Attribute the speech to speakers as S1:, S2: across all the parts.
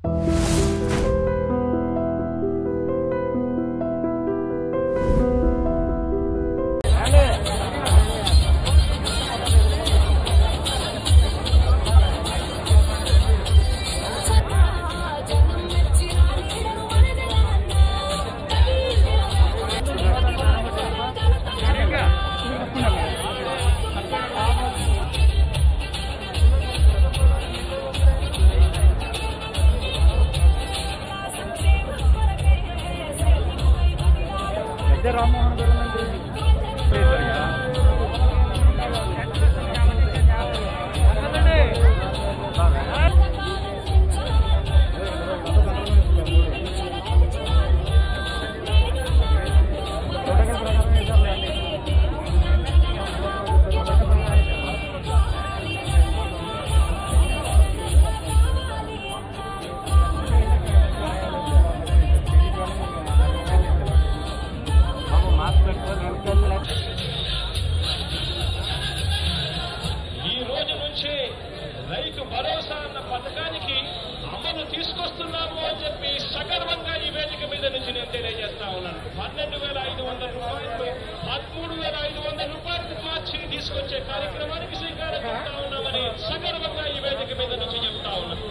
S1: పెద్ద రామ్మోహన్ గారు
S2: ఈ రోజు నుంచి రైతు భరోసా అన్న పథకానికి అమలు తీసుకొస్తున్నాము అని చెప్పి సగర్వంగా ఈ వేదిక మీద నుంచి నేను తెలియజేస్తా ఉన్నాను పన్నెండు వేల ఐదు వందల రూపాయలు పదమూడు వేల ఐదు వందల రూపాయలకు మార్చి తీసుకొచ్చే కార్యక్రమానికి శ్రీకారం చుడతా ఉన్నామని సగర్వంగా ఈ వేదిక మీద నుంచి చెప్తా ఉన్నాను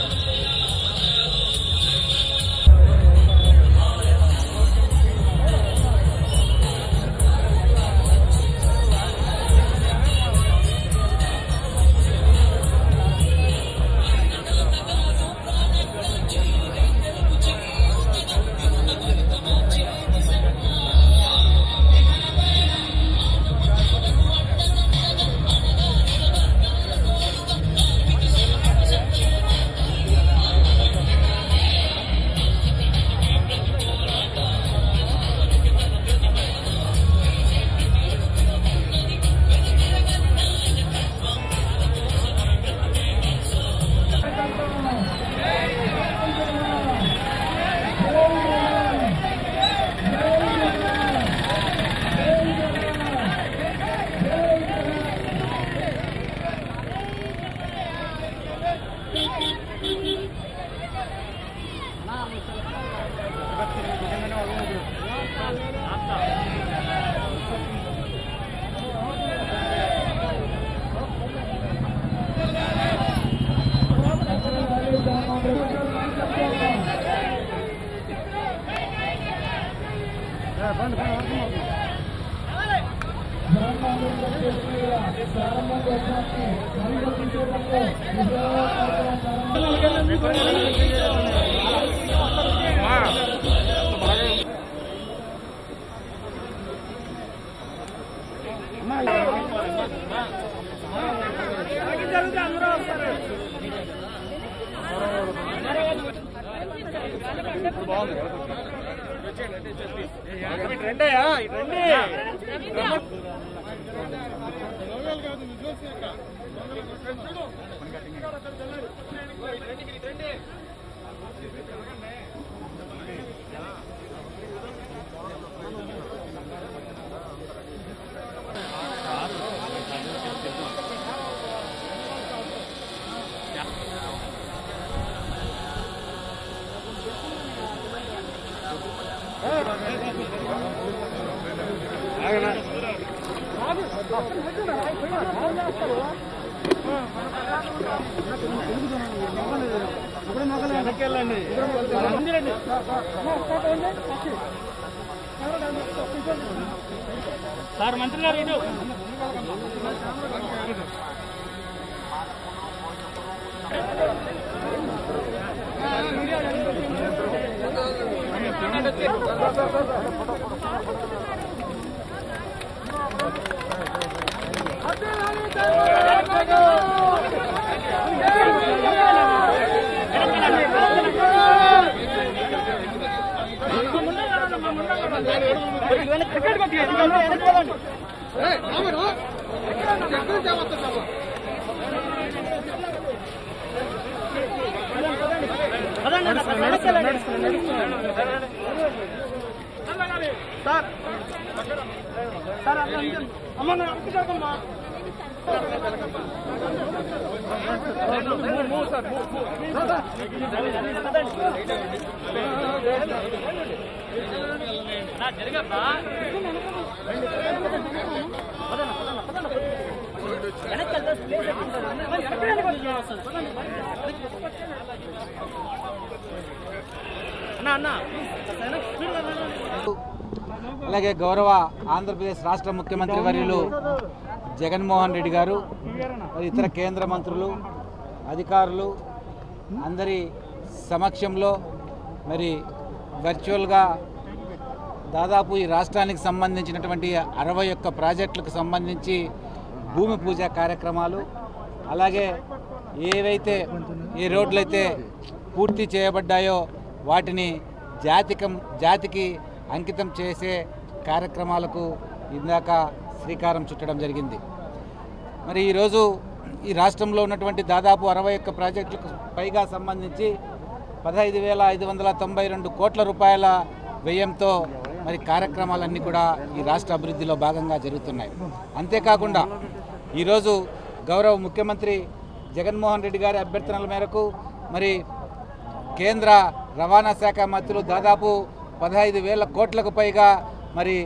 S1: సార్ మంత్రి గారు ఇటు సార్ సార్ అమ్మ అమ్మ అలాగే గౌరవ ఆంధ్రప్రదేశ్ రాష్ట్ర ముఖ్యమంత్రి వర్యులు జగన్మోహన్ రెడ్డి గారు మరి ఇతర కేంద్ర మంత్రులు అధికారులు అందరి సమక్షంలో మరి వర్చువల్గా దాదాపు ఈ రాష్ట్రానికి సంబంధించినటువంటి అరవై ఒక్క ప్రాజెక్టులకు సంబంధించి భూమి పూజ కార్యక్రమాలు అలాగే ఏవైతే ఏ రోడ్లయితే పూర్తి చేయబడ్డాయో వాటిని జాతికం జాతికి అంకితం చేసే కార్యక్రమాలకు ఇందాక శ్రీకారం చుట్టడం జరిగింది మరి ఈరోజు ఈ రాష్ట్రంలో ఉన్నటువంటి దాదాపు అరవై ఒక్క ప్రాజెక్టులకు పైగా సంబంధించి పదహైదు వేల ఐదు వందల తొంభై రెండు కోట్ల రూపాయల వ్యయంతో మరి కార్యక్రమాలన్నీ కూడా ఈ రాష్ట్ర అభివృద్ధిలో భాగంగా జరుగుతున్నాయి అంతేకాకుండా ఈరోజు గౌరవ ముఖ్యమంత్రి జగన్మోహన్ రెడ్డి గారి అభ్యర్థనల మేరకు మరి కేంద్ర రవాణా శాఖ మంత్రులు దాదాపు పదహైదు వేల కోట్లకు పైగా మరి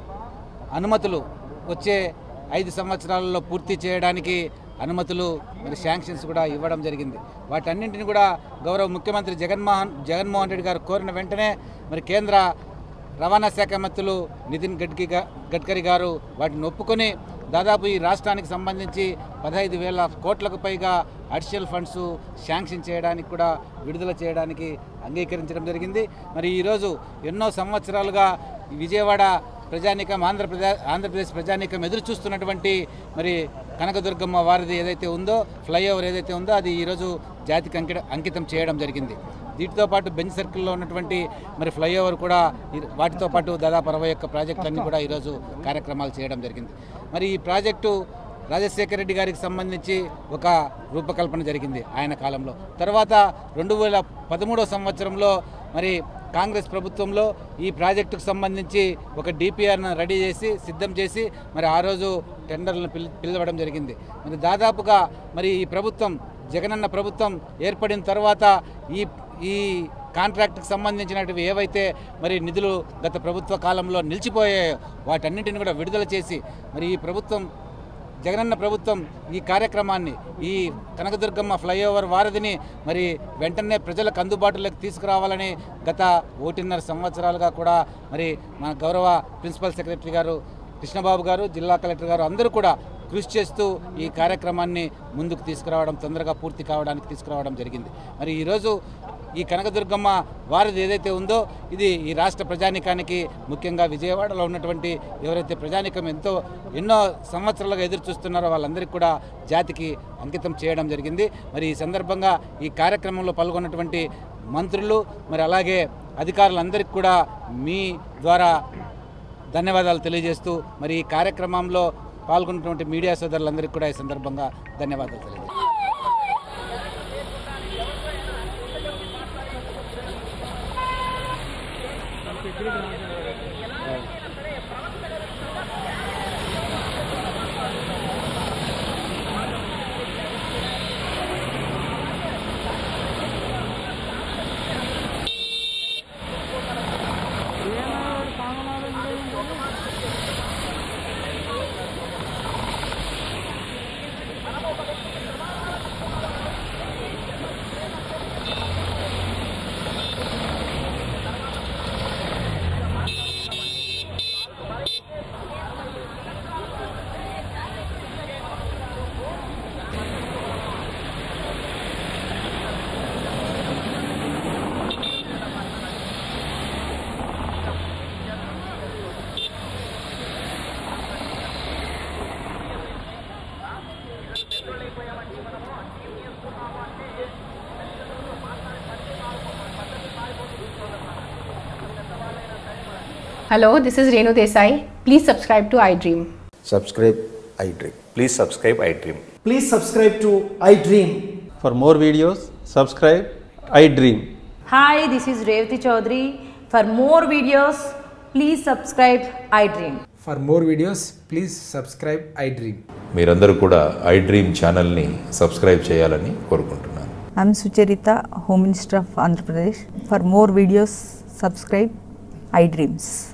S1: అనుమతులు వచ్చే ఐదు సంవత్సరాలలో పూర్తి చేయడానికి అనుమతులు మరి శాంక్షన్స్ కూడా ఇవ్వడం జరిగింది వాటన్నింటిని కూడా గౌరవ ముఖ్యమంత్రి జగన్మోహన్ జగన్మోహన్ రెడ్డి గారు కోరిన వెంటనే మరి కేంద్ర రవాణా శాఖ మంత్రులు నితిన్ గడ్కరీ గా- గడ్కరీ గారు వాటిని ఒప్పుకొని దాదాపు ఈ రాష్ట్రానికి సంబంధించి పదహైదు వేల కోట్లకు పైగా అడిషనల్ ఫండ్స్ శాంక్షన్ చేయడానికి కూడా విడుదల చేయడానికి అంగీకరించడం జరిగింది మరి ఈరోజు ఎన్నో సంవత్సరాలుగా ఈ విజయవాడ ప్రజానీకం ఆంధ్రప్రదేశ్ ఆంధ్రప్రదేశ్ ప్రజానీకం ఎదురు చూస్తున్నటువంటి మరి కనకదుర్గమ్మ వారిది ఏదైతే ఉందో ఫ్లైఓవర్ ఏదైతే ఉందో అది ఈరోజు జాతికి అంకిత అంకితం చేయడం జరిగింది వీటితో పాటు బెంచ్ సర్కిల్లో ఉన్నటువంటి మరి ఫ్లైఓవర్ కూడా ఈ- వాటితో పాటు దాదాపు అరవై ఒక్క ప్రాజెక్టులన్నీ కూడా ఈరోజు కార్యక్రమాలు చేయడం జరిగింది మరి ఈ ప్రాజెక్టు రాజశేఖర రెడ్డి గారికి సంబంధించి ఒక రూపకల్పన జరిగింది ఆయన కాలంలో తర్వాత రెండు వేల పదమూడవ సంవత్సరంలో మరి కాంగ్రెస్ ప్రభుత్వంలో ఈ ప్రాజెక్టుకు సంబంధించి ఒక డిపిఆర్ను రెడీ చేసి సిద్ధం చేసి మరి ఆ రోజు టెండర్లను పిల్ పిలవడం జరిగింది మరి దాదాపుగా మరి ఈ ప్రభుత్వం జగనన్న ప్రభుత్వం ఏర్పడిన తర్వాత ఈ ఈ కాంట్రాక్ట్కి సంబంధించినవి ఏవైతే మరి నిధులు గత ప్రభుత్వ కాలంలో నిలిచిపోయాయో వాటన్నింటిని కూడా విడుదల చేసి మరి ఈ ప్రభుత్వం జగనన్న ప్రభుత్వం ఈ కార్యక్రమాన్ని ఈ కనకదుర్గమ్మ ఫ్లైఓవర్ వారధిని మరి వెంటనే ప్రజలకు అందుబాటులోకి తీసుకురావాలని గత ఒకటిన్నర సంవత్సరాలుగా కూడా మరి మన గౌరవ ప్రిన్సిపల్ సెక్రటరీ గారు కృష్ణబాబు గారు జిల్లా కలెక్టర్ గారు అందరూ కూడా కృషి చేస్తూ ఈ కార్యక్రమాన్ని ముందుకు తీసుకురావడం తొందరగా పూర్తి కావడానికి తీసుకురావడం జరిగింది మరి ఈరోజు ఈ కనకదుర్గమ్మ వారిది ఏదైతే ఉందో ఇది ఈ రాష్ట్ర ప్రజానికానికి ముఖ్యంగా విజయవాడలో ఉన్నటువంటి ఎవరైతే ప్రజానికం ఎంతో ఎన్నో సంవత్సరాలుగా ఎదురు చూస్తున్నారో వాళ్ళందరికీ కూడా జాతికి అంకితం చేయడం జరిగింది మరి ఈ సందర్భంగా ఈ కార్యక్రమంలో పాల్గొన్నటువంటి మంత్రులు మరి అలాగే అధికారులందరికీ కూడా మీ ద్వారా ధన్యవాదాలు తెలియజేస్తూ మరి ఈ కార్యక్రమంలో పాల్గొన్నటువంటి మీడియా సోదరులందరికీ కూడా ఈ సందర్భంగా ధన్యవాదాలు తెలియజేస్తాను
S3: Hello, this is Renu Desai. Please subscribe to iDream.
S4: subscribe iDream.
S5: Please subscribe iDream.
S6: Please subscribe to iDream.
S7: For more videos, subscribe iDream.
S8: Hi, this is Revati Chaudhary. For more videos, please subscribe iDream.
S5: For more videos, please subscribe iDream.
S8: మీరందరూ కూడా I dream ఛానల్ని subscribe చేయాలని కోరుకుంటున్నాను
S9: I'm Sucharita, Home Minister of Andhra Pradesh. For more videos, subscribe iDreams.